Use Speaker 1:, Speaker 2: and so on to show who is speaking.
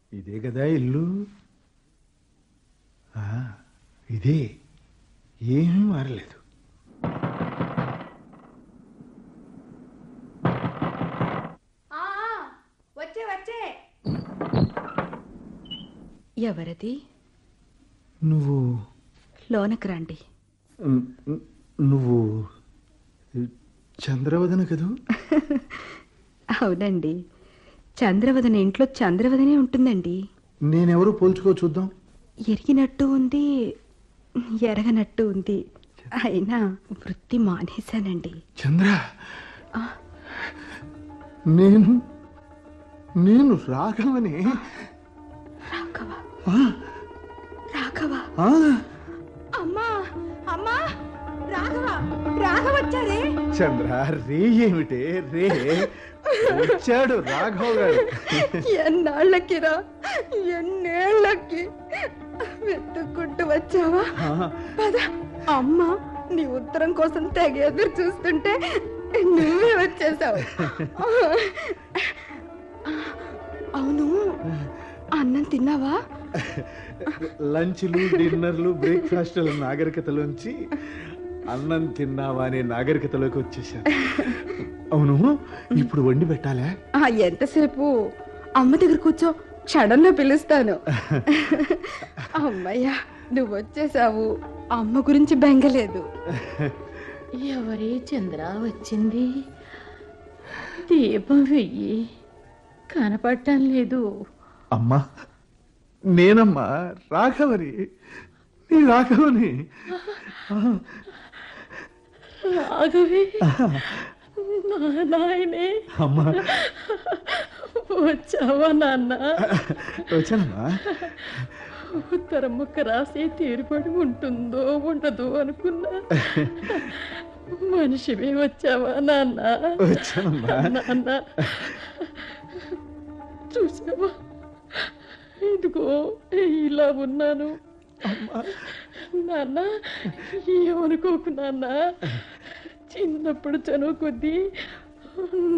Speaker 1: ఇదే కదా ఇల్లు ఆ, ఇదే ఏమీ మారలేదు
Speaker 2: ఆ, వచ్చే వచ్చే
Speaker 3: ఎవరది
Speaker 1: నువ్వు
Speaker 3: లోనకు రండి
Speaker 1: ను- ను- నువ్వు చంద్రవదన కదూ
Speaker 3: అవునండి చంద్రవదన ఇంట్లో చంద్రవదనే ఉంటుందండి
Speaker 1: నేనెవరు పోల్చుకో చూద్దాం
Speaker 3: ఎరిగినట్టు ఉంది ఎరగనట్టు ఉంది అయినా వృత్తి మానేశానండి
Speaker 1: చంద్ర
Speaker 3: ఆ.
Speaker 1: నేను నేను రాఘవని
Speaker 3: రాఘవ
Speaker 1: ఆ,
Speaker 3: రాఘవ
Speaker 1: ఆ,
Speaker 2: అమ్మా అమ్మా రాఘవ రాఘవ వచ్చారే
Speaker 1: చంద్ర రే ఏమిటే రే వచ్చాడు రాఘవ గారు
Speaker 3: ఎన్నాళ్ళకిరా ఎన్నేళ్ళకి వెతుక్కుంటూ వచ్చావా
Speaker 1: ఆ,
Speaker 3: పద అమ్మ నీ ఉత్తరం కోసం తెగ ఎదురు చూస్తుంటే నువ్వే వచ్చేసావు అవును అన్నం తిన్నావా
Speaker 1: లంచ్లు డిన్నర్లు బ్రేక్ఫాస్ట్ల నాగరికతలోంచి అన్నం తిన్నావా అనే నాగరికతలోకి వచ్చేసాను అవును ఇప్పుడు వండి పెట్టాలా
Speaker 3: ఆ ఎంతసేపు అమ్మ దగ్గర కూర్చో క్షణంలో పిలుస్తాను అమ్మయ్యా నువ్వు వచ్చేసావు అమ్మ గురించి బెంగలేదు
Speaker 4: ఎవరి చంద్ర వచ్చింది దీపం వెయ్యి కనపడటం లేదు
Speaker 1: అమ్మా నేనమ్మా రాఘవని నీ రాఘవని
Speaker 4: రాఘవే నా నాయనే
Speaker 1: అమ్మా
Speaker 4: వచ్చావా నాన్న
Speaker 1: వచ్చానమ్మా
Speaker 4: ఉత్తరం ముక్క రాసి తీరుపడి ఉంటుందో ఉండదో అనుకున్నా మనిషివే వచ్చావా నాన్న
Speaker 1: వచ్చానమ్మా
Speaker 4: నాన్న చూసావా ఇదిగో ఇలా ఉన్నాను నాన్న ఏమనుకోకు నాన్న చిన్నప్పుడు చనువు కొద్దీ